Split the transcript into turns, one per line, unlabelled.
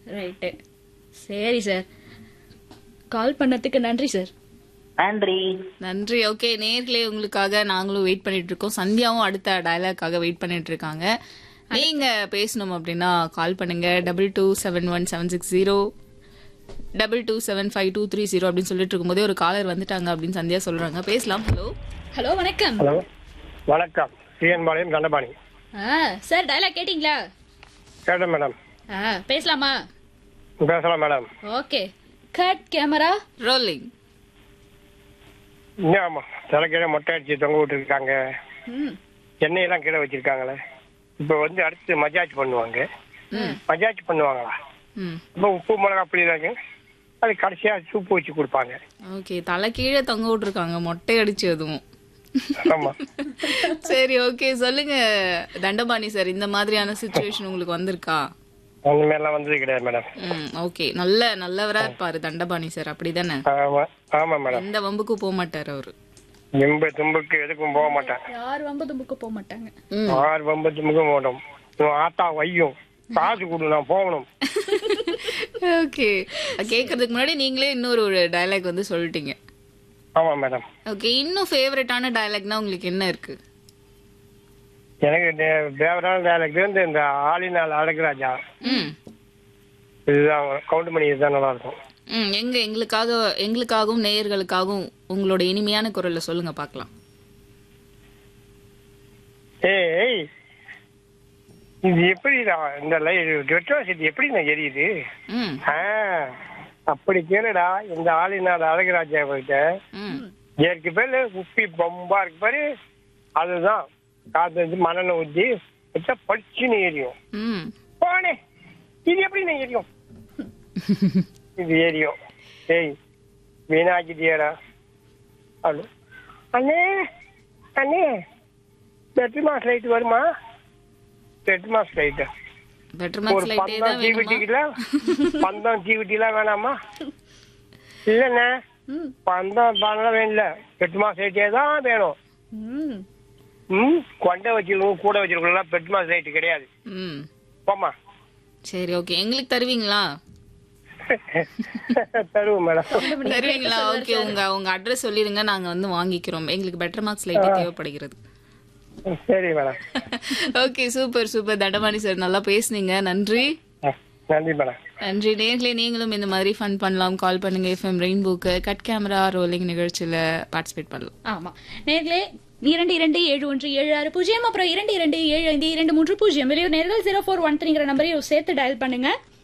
right சரி sir call பண்ணதுக்கு நன்றி சார்
நன்றி
நன்றி ஓகே நேர்களே உங்களுக்காக நாங்களும் வெயிட் பண்ணிட்டு இருக்கோம் சந்தியாவும் அடுத்த டயலாக்காக வெயிட் பண்ணிட்டு இருக்காங்க நீங்க பேசணும் அப்படின்னா கால் பண்ணுங்க double two seven one seven six zero double two seven five two three zero அப்படின்னு சொல்லிட்டு இருக்கும்போதே ஒரு காலர் வந்துட்டாங்க அப்படின்னு சந்தியா சொல்றாங்க பேசலாம் ஹலோ
ஹலோ வணக்கம்
ஹலோ வணக்கம் சிஎன் பாளையம் தண்டபாணி
ஆ சார் டயலாக் கேட்டிங்களா
கேட்டேன் மேடம்
ஆ பேசலாமா
பேசலாம் madam
okay cut camera
rolling
இன்னும் ஆமா தலைக்கீழே மொட்டை அடிச்சு தொங்க விட்டுருக்காங்க
ம்
எண்ணெயெல்லாம் கீழே வச்சிருக்காங்களே இப்போ வந்து அடுத்து மஜாஜ் பண்ணுவாங்க மஜாஜ் பண்ணுவாங்களா
ம்
இப்போ உப்பு மிளகா புளி இருக்கு அது கடைசியா சூப்பு வச்சு கொடுப்பாங்க
ஓகே தலை கீழே தொங்க விட்டுருக்காங்க மொட்டை அடிச்சு அதுவும்
ஆமா
சரி ஓகே சொல்லுங்க தண்டபாணி சார் இந்த மாதிரியான சுச்சுவேஷன் உங்களுக்கு வந்திருக்கா
அந்த மாதிரிலாம் வந்தது கிடையாது மேடம்
ம் ஓகே நல்ல நல்லவரா இருப்பாரு தண்டபாணி சார் அப்படிதானே
ஆமா ஆமா மேடம்
எந்த வம்புக்கும் போக மாட்டாரு அவரு
எம்ப தும்புக்கு எதுக்கும் போக மாட்டேன்
யார் வம்பு தும்புக்கு போக மாட்டாங்க
ம்
ஆறு வம்பு தும்புக்கும் போகணும் உன் ஆத்தா வையும் காசு கொடு நான் போகணும்
ஓகே கேட்கறதுக்கு முன்னாடி நீங்களே இன்னொரு ஒரு டயலாக் வந்து சொல்லிட்டீங்க
ஆமா மேடம்
ஓகே இன்னும் ஃபேவரட்டான டயலாக்னா உங்களுக்கு என்ன இருக்கு
எனக்கு தேவரான வேலைக்கு வந்து இந்த ஆளினால் அழகுராஜா
ம்
இதுதான் கவுண்ட் பண்ணி இதுதான் நல்லா இருக்கும்
ம் எங்க எங்களுக்காக எங்களுக்காகவும் நேயர்களுக்காகவும் உங்களோட இனிமையான குரல்ல சொல்லுங்க பார்க்கலாம்
ஏய் இது எப்படிடா இந்த எலக்ட்ரிசிட்டி எப்படி நான் எரியுது
ம்
ஆ, அப்படி கேளுடா இந்த ஆளினால் அழகுராஜா கிட்ட
ம்
இதற்கு பேரு உப்பி பொம்பா இருக்கு பாரு அதுதான் காத்து வச்சு மணலை ஊற்றி வச்சா பளிச்சுன்னு எரியும்
ம்
போனே இது எப்படி நான் எரியும் இது எரியும் ஏய் வீணாக்கிட்டியாடா ஹலோ அண்ணே அண்ணே பெட்ரி மாஸ் லைட் வருமா பெட்ரி மாஸ் லைட்டு
பெட்டர்
ஒரு
மேக்ஸ் லைட்டே
பந்தம்
தான் வேணுமா
ஜீவிட்டிக்கல பந்தம் ஜீவிட்டிலாம் வேணாமா இல்லண்ணே
ம்
பந்தம் பண்ணலாம் வேணும்ல பெட்ரி மாஸ் லைட்டே தான் வேணும்
ம்
ம் கொண்டை வச்சிருக்கோம் கூட வச்சிருக்கோம் பெட்ரி மாஸ் லைட் கிடையாது
ம்
போமா
சரி ஓகே எங்களுக்கு தருவீங்களா
தருவோம் மேடம்
தருவீங்களா ஓகே உங்க உங்க அட்ரஸ் சொல்லிருங்க நாங்க வந்து வாங்கிக்கிறோம் எங்களுக்கு பெட்டர் மார்க்ஸ் லைட்டே தேவைப்படுகிறது
சரி madam
okay super super Dandapani sir நல்லா பேசுனீங்க நன்றி
ஆ, நன்றி மேடம்
நன்றி நேர்களே நீங்களும் இந்த மாதிரி ஃபன் பண்ணலாம் கால் பண்ணுங்க எஃப்எம் ரெயின்போக்கு கட் கேமரா ரோலிங் நிகழ்ச்சியில பார்ட்டிசிபேட் பண்ணலாம்
ஆமா நேர்களே இரண்டு இரண்டு ஏழு ஒன்று ஏழு ஆறு பூஜ்ஜியம் அப்புறம் இரண்டு இரண்டு ஏழு ஐந்து இரண்டு மூன்று பூஜ்ஜியம் வெளியூர் நேர்கள் ஜீரோ ஃபோர் ஒன் த்ரீங்கிற நம்பரையும் சேர்த்து டயல் பண்ணுங்க